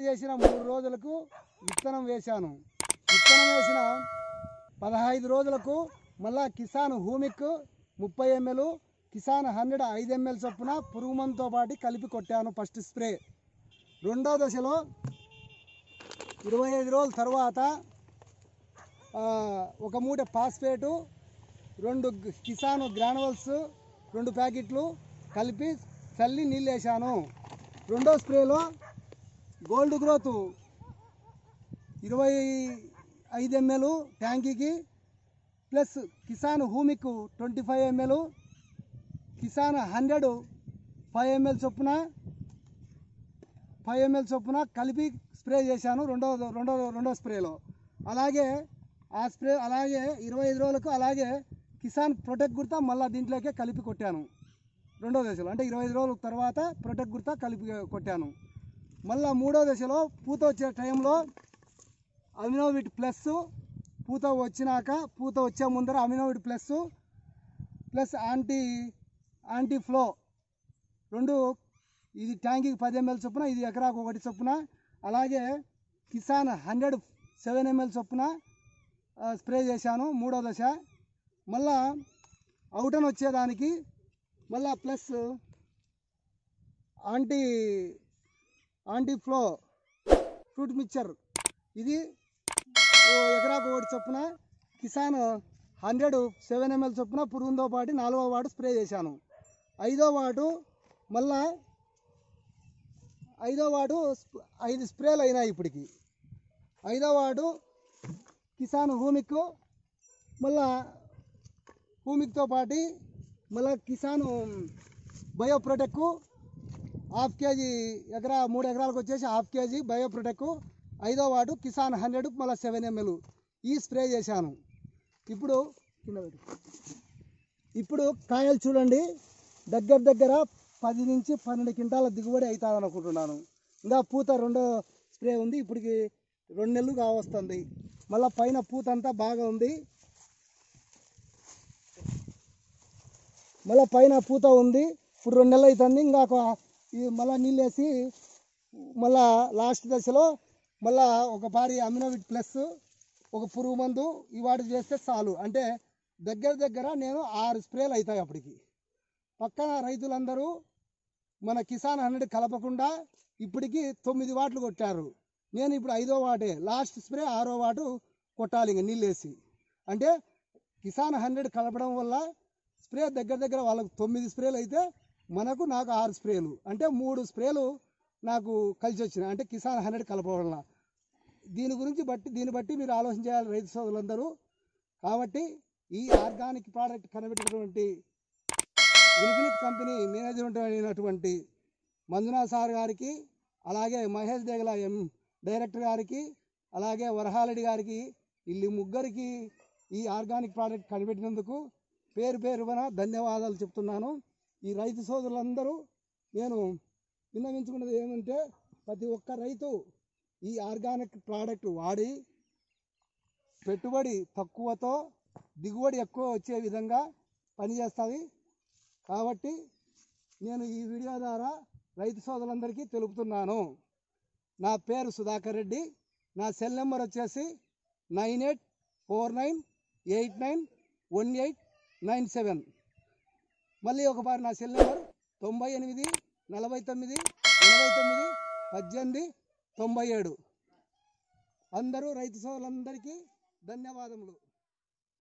చేసిన మూడు రోజులకు విత్తనం వేశాను విత్తనం వేసిన పదహైదు రోజులకు మళ్ళా కిసాన్ హూమిక్ ముప్పై ఎంఎల్ కిసాన్ హండ్రెడ్ ఐదు ఎంఎల్ చొప్పున పురుగు మందుతో పాటు కలిపి కొట్టాను ఫస్ట్ స్ప్రే రెండో దశలో ఇరవై ఐదు రోజుల తర్వాత ఆ, ఒక మూట పాస్పేటు రెండు గ- కిసాన్ గ్రానువల్స్ రెండు ప్యాకెట్లు కలిపి చల్లి నీళ్ళు వేసాను రెండో స్ప్రేలో గోల్డ్ గ్రోత్ ఇరవై ఐదు ఎంఎల్ ట్యాంకీకి plus Kisan humic twenty five ML Kisan hundred five ML చొప్పున ఫైవ్ ఎంఎల్ చొప్పున కలిపి స్ప్రే చేశాను రెండో రెండో రెండో స్ప్రేలో అలాగే ఆ స్ప్రే అలాగే ఇరవై ఐదు రోజులకు అలాగే కిసాన్ ప్రొటెక్ట్ గుర్తా మళ్ళీ దీంట్లోకే కలిపి కొట్టాను రెండో దశలో అంటే ఇరవై ఐదు రోజుల తర్వాత ప్రొటెక్ట్ గుర్తా కలిపి కొట్టాను మళ్ళీ మూడో దశలో పూత వచ్చే టైంలో అమినోవిట్ ప్లస్ పూత వచ్చినాక పూత వచ్చే ముందర Aminovit plus plus anti anti flow రెండు ఇది ట్యాంకీకి పది ఎంఎల్ చొప్పున ఇది ఎకరాకు ఒకటి చొప్పున అలాగే కిసాన్ హండ్రెడ్ సెవెన్ ఎంఎల్ చొప్పున ఆ, స్ప్రే చేశాను మూడో దశ మళ్ళా అవుటన్ వచ్చేదానికి మళ్ళా plus anti anti flow fruit mixture ఇది ఓ ఎకరాకు ఒకటి చొప్పున కిసాన్ హండ్రెడ్ సెవెన్ ఎంఎల్ చొప్పున పురుగుతో పాటు నాలుగో వాడు స్ప్రే చేశాను ఐదో వాటు మళ్ళా ఐదో వాడు స్ప్- ఐదు స్ప్రేలు అయినాయి ఇప్పటికి ఐదో వాడు కిసాన్ హూమిక్ మళ్ళా హూమిక్తో పాటు మళ్ళా Kisan bio protect half KG ఎకరా మూడు ఎకరాలకు వచ్చేసి హాఫ్ కేజీ బయో ప్రొటెక్ ఐదో వాడు కిసాన్ హండ్రెడ్ మళ్ళీ సెవెన్ ఎంఎల్ ఈ స్ప్రే చేశాను ఇప్పుడు కింద పెట్టు. ఇప్పుడు కాయలు చూడండి దగ్గర దగ్గర పది నుంచి పన్నెండు క్వింటాల దిగుబడి అవుతుంది అనుకుంటున్నాను ఇంకా పూత రెండో స్ప్రే ఉంది ఇప్పటికి రెండు నెలలు కావస్తుంది మళ్ళీ పైన పూత అంతా బాగా ఉంది మళ్ళీ పైన పూత ఉంది ఇప్పుడు రెండు నెలలు అవుతుంది ఇంకా ఒక- ఇది మళ్ళీ నీళ్ళు వేసి మళ్ళా లాస్ట్ దశలో మళ్ళా ఒక పారి అమినోవిట్ ప్లస్ ఒక పురుగు మందు ఈ వాటి చేస్తే చాలు అంటే దగ్గర దగ్గర నేను ఆరు స్ప్రేలు అవుతాయి అప్పటికి పక్కన రైతులందరూ మన కిసాన్ హండ్రెడ్ కలపకుండా ఇప్పటికి తొమ్మిది వాట్లు కొట్టారు నేను ఇప్పుడు ఐదో వాటే లాస్ట్ స్ప్రే ఆరో వాటు కొట్టాలి ఇంక నీళ్ళు వేసి అంటే కిసాన్ హండ్రెడ్ కలపడం వల్ల స్ప్రే దగ్గర దగ్గర వాళ్ళకు తొమ్మిది స్ప్రేలు అయితే మనకు నాకు ఆరు స్ప్రేలు అంటే మూడు స్ప్రేలు నాకు కలిసి వచ్చినాయి అంటే కిసాన్ హండ్రెడ్ కలపడం వల్ల దీని గురించి బట్టి దీన్ని బట్టి మీరు ఆలోచన చేయాలి రైతు సోదరులందరూ కాబట్టి ఈ ఆర్గానిక్ ప్రోడక్ట్ కనిపెట్టినటువంటి ఇన్ఫినిట్ కంపెనీ మేనేజ్మెంట్ అయినటువంటి మంజునాథ్ సార్ గారికి అలాగే మహేష్ దేగల ఎం డైరెక్టర్ గారికి అలాగే వరహాలరెడ్డి గారికి వీళ్ళు ముగ్గురికి ఈ ఆర్గానిక్ ప్రోడక్ట్ కనిపెట్టినందుకు పేరు పేరున ధన్యవాదాలు చెప్తున్నాను ఈ రైతు సోదరులందరూ నేను విన్నవించుకున్నది ఏమంటే ప్రతి ఒక్క రైతు ఈ ఆర్గానిక్ ప్రోడక్ట్ వాడి పెట్టుబడి తక్కువతో దిగుబడి ఎక్కువ వచ్చే విధంగా పనిచేస్తుంది కాబట్టి నేను ఈ వీడియో ద్వారా రైతు సోదరులందరికీ తెలుపుతున్నాను నా పేరు సుధాకర్ రెడ్డి నా సెల్ నెంబర్ వచ్చేసి nine eight four nine eight nine one eight nine seven మళ్ళీ ఒకసారి నా సెల్ నెంబర్ తొంభై ఎనిమిది నలభై తొమ్మిది ఎనభై తొమ్మిది పద్దెనిమిది తొంభై ఏడు అందరూ రైతు సోదరులందరికీ ధన్యవాదములు